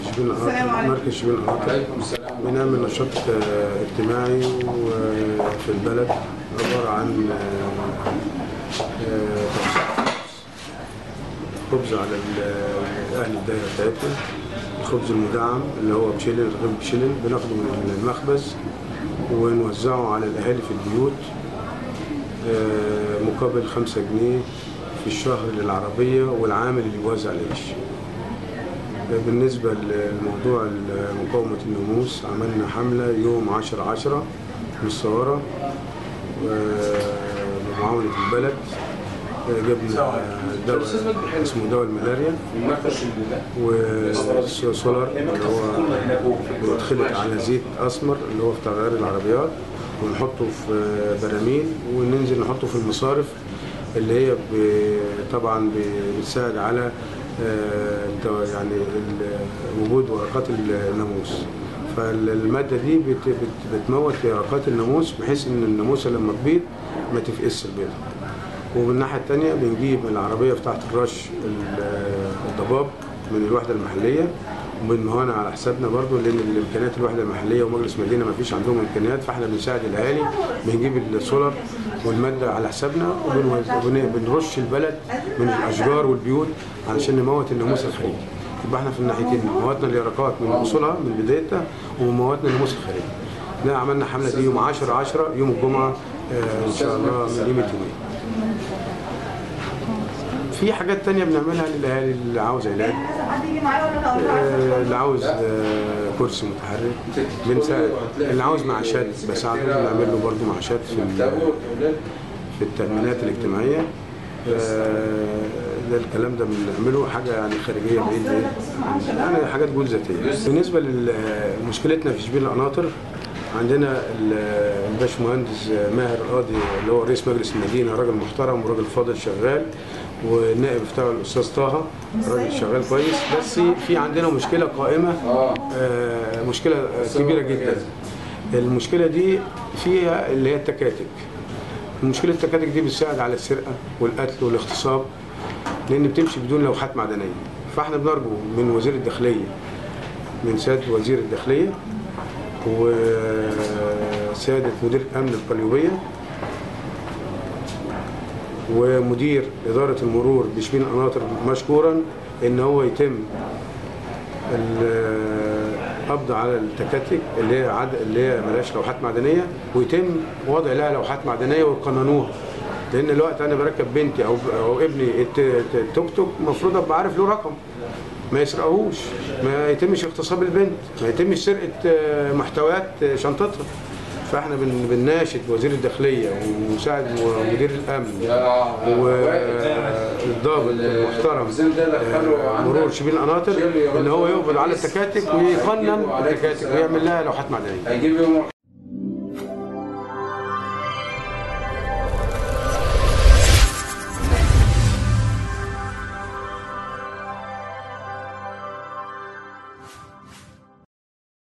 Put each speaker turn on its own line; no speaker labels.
شبين القناطر مركز شبين القناطر
عليكم السلام
بنعمل نشاط آه، اجتماعي وفي البلد عبارة عن آه، آه، خبز على ال- أهل الدايرة بتاعتنا الخبز المدعم اللي هو بشيلن رغيف بشيلن بناخده من المخبز ونوزعه على الأهالي في البيوت آه، مقابل خمسة جنيه في الشهر للعربية والعامل اللي بيوزع العيش بالنسبة لموضوع مقاومة الناموس عملنا حملة يوم 10 10 في الصوارة بمعاونة البلد آه، جبنا دواء اسمه دواء الملاريا
المركز اللي
وسولار اللي هو بيتخلط على زيت اسمر اللي هو في تغيير العربيات ونحطه في براميل وننزل نحطه في المصارف اللي هي ب- طبعا بتساعد على آه، التو- يعني ال- وجود ورقات الناموس فالمادة دي بت- بت- بتموت ورقات الناموس بحيث ان الناموسة لما تبيض ما تفقس البيضة ومن الناحية التانية بنجيب العربية بتاعة الرش ال- الضباب من الوحدة المحلية وبنمهنا على حسابنا برضو لان الامكانيات الوحده المحليه ومجلس مدينه ما فيش عندهم امكانيات فاحنا بنساعد الاهالي بنجيب السولار والماده على حسابنا وبنوز- وبن- بنرش البلد من الاشجار والبيوت علشان نموت الناموس الخارجي يبقى احنا في الناحيتين موتنا اليرقات من اصولها من بدايتها وموتنا الناموس الخارجي ده عملنا حمله دي يوم 10 10 يوم الجمعه آه، ان شاء الله من قيمه يومين في حاجات تانية بنعملها للأهالي اللي عاوز علاج آه، اللي عاوز آه، كرسي متحرك بنساعد اللي عاوز معاشات بساعده بنعمل له برضه معاشات في ال- في التأمينات الاجتماعية آه، ده الكلام ده بنعمله حاجة يعني خارجية بعيد إيه؟ يعني حاجات جول ذاتية بالنسبة لمشكلتنا في شبين القناطر عندنا ال- الباشمهندس ماهر القاضي اللي هو رئيس مجلس المدينة راجل محترم وراجل فاضل شغال والنائب بتاعه الأستاذ طه راجل شغال كويس بس في عندنا مشكلة قائمة آه، مشكلة كبيرة جدا المشكلة دي فيها اللي هي التكاتك مشكلة التكاتك دي بتساعد على السرقة والقتل والاغتصاب لأن بتمشي بدون لوحات معدنية فاحنا بنرجو من وزير الداخلية من سيادة وزير الداخلية وسيادة مدير أمن القليوبية ومدير إدارة المرور بشبين القناطر مشكورا إن هو يتم القبض على التكاتك اللي هي عد... اللي هي ملهاش لوحات معدنيه ويتم وضع لها لوحات معدنيه ويقننوها لان الوقت انا بركب بنتي او او ابني الت- الت- التوك توك المفروض ابقى عارف له رقم ما يسرقوهوش ما يتمش اغتصاب البنت ما يتمش سرقه آه، محتويات آه، شنطتها فاحنا بن- بنناشد وزير الداخليه ومساعد مدير الامن والضابط المحترم آه، مرور شبين القناطر ان هو يقبض على التكاتك ويقنن التكاتك ويعمل لها لوحات معدنيه
هيجيب يوم